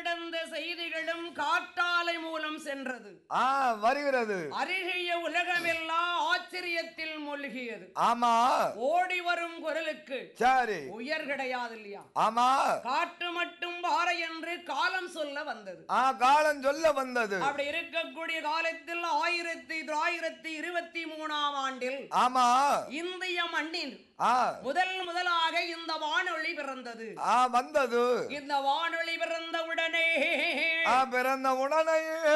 கிடந்த செய்திகளும் காற்றாலை மூலம் சென்றது ஆ வருகிறது அருகிய உலகமெல்லாம் ஆச்சரியத்தில் மூழ்கியது ஆமா ஓடி வரும் குரலுக்கு சரி உயர் கிடையாது இல்லையா ஆமா காற்று மட்டும் வார என்று காலம் சொல்ல வந்தது ஆ காலம் சொல்ல வந்தது அப்படி இருக்கக்கூடிய காலத்தில் ஆயிரத்தி தொள்ளாயிரத்தி இருபத்தி மூணாம் ஆண்டில் ஆமா இந்திய மண்ணில் ஆ முதல் முதலாக இந்த வானொலி பிறந்தது ஆ வந்தது இந்த வானொலி பிறந்த உடனே ஆ பிறந்த உடனே